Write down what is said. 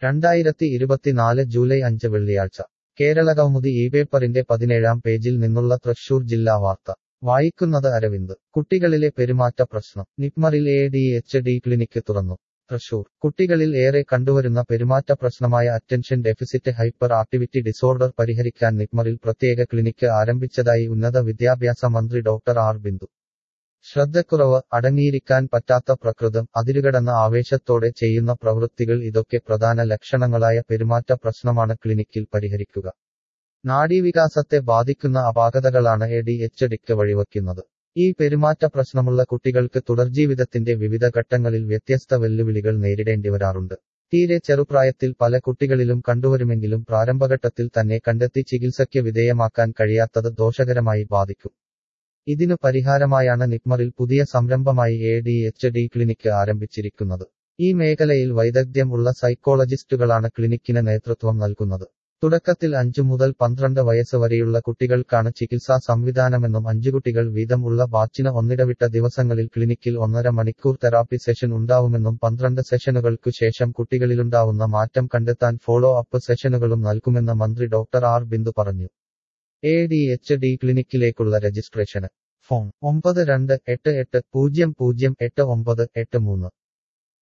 രണ്ടായിരത്തി ഇരുപത്തിനാല് ജൂലൈ അഞ്ച് വെള്ളിയാഴ്ച കേരളകൗമുദി ഈ പേപ്പറിന്റെ പതിനേഴാം പേജിൽ നിന്നുള്ള തൃശൂർ ജില്ലാ വാർത്ത വായിക്കുന്നത് അരവിന്ദ് കുട്ടികളിലെ പെരുമാറ്റ പ്രശ്നം നിപ്മറിൽ A D H D clinic തുറന്നു തൃശൂർ കുട്ടികളിൽ ഏറെ കണ്ടുവരുന്ന പെരുമാറ്റ പ്രശ്നമായ attention deficit hyperactivity disorder പരിഹരിക്കാൻ നിപ്മറിൽ പ്രത്യേക ക്ലിനിക്ക് ആരംഭിച്ചതായി ഉന്നത വിദ്യാഭ്യാസ മന്ത്രി ഡോക്ടർ ആർ ബിന്ദു ശ്രദ്ധക്കുറവ് അടങ്ങിയിരിക്കാൻ പറ്റാത്ത പ്രകൃതം അതിരുകടന്ന ആവേശത്തോടെ ചെയ്യുന്ന പ്രവൃത്തികൾ ഇതൊക്കെ പ്രധാന ലക്ഷണങ്ങളായ പെരുമാറ്റ പ്രശ്നമാണ് ക്ലിനിക്കിൽ പരിഹരിക്കുക നാഡീവികാസത്തെ ബാധിക്കുന്ന അപാകതകളാണ് എ ഡി എച്ച് ഡിക്ക് വഴിവെക്കുന്നത് ഈ പെരുമാറ്റ പ്രശ്നമുള്ള കുട്ടികൾക്ക് തുടർജീവിതത്തിന്റെ വിവിധ ഘട്ടങ്ങളിൽ വ്യത്യസ്ത വെല്ലുവിളികൾ നേരിടേണ്ടി വരാറുണ്ട് തീരെ ചെറുപ്രായത്തിൽ പല കുട്ടികളിലും കണ്ടുവരുമെങ്കിലും പ്രാരംഭഘട്ടത്തിൽ തന്നെ കണ്ടെത്തി ചികിത്സയ്ക്ക് വിധേയമാക്കാൻ കഴിയാത്തത് ദോഷകരമായി ബാധിക്കും ഇതിനു പരിഹാരമായാണ് നിക്മറിൽ പുതിയ സംരംഭമായി A D H D clinic ആരംഭിച്ചിരിക്കുന്നത് ഈ മേഖലയിൽ വൈദഗ്ധ്യം ഉള്ള സൈക്കോളജിസ്റ്റുകളാണ് ക്ലിനിക്കിന് നേതൃത്വം നൽകുന്നത് തുടക്കത്തിൽ അഞ്ചു മുതൽ പന്ത്രണ്ട് വയസ്സ് വരെയുള്ള കുട്ടികൾക്കാണ് ചികിത്സാ സംവിധാനമെന്നും അഞ്ചു കുട്ടികൾ വീതം ഉള്ള ബാച്ചിന് ഒന്നിടവിട്ട ദിവസങ്ങളിൽ ക്ലിനിക്കിൽ ഒന്നര മണിക്കൂർ തെറാപ്പി സെഷൻ ഉണ്ടാവുമെന്നും പന്ത്രണ്ട് സെഷനുകൾക്കു ശേഷം കുട്ടികളിലുണ്ടാവുന്ന മാറ്റം കണ്ടെത്താൻ ഫോളോ അപ്പ് സെഷനുകളും നൽകുമെന്ന് മന്ത്രി ഡോക്ടർ ആർ ബിന്ദു പറഞ്ഞു എ ഡി എച്ച് ഡി ക്ലിനിക്കിലേക്കുള്ള രജിസ്ട്രേഷന് ഫോൺ ഒമ്പത് രണ്ട് എട്ട് എട്ട് പൂജ്യം പൂജ്യം എട്ട് ഒമ്പത് എട്ട് മൂന്ന്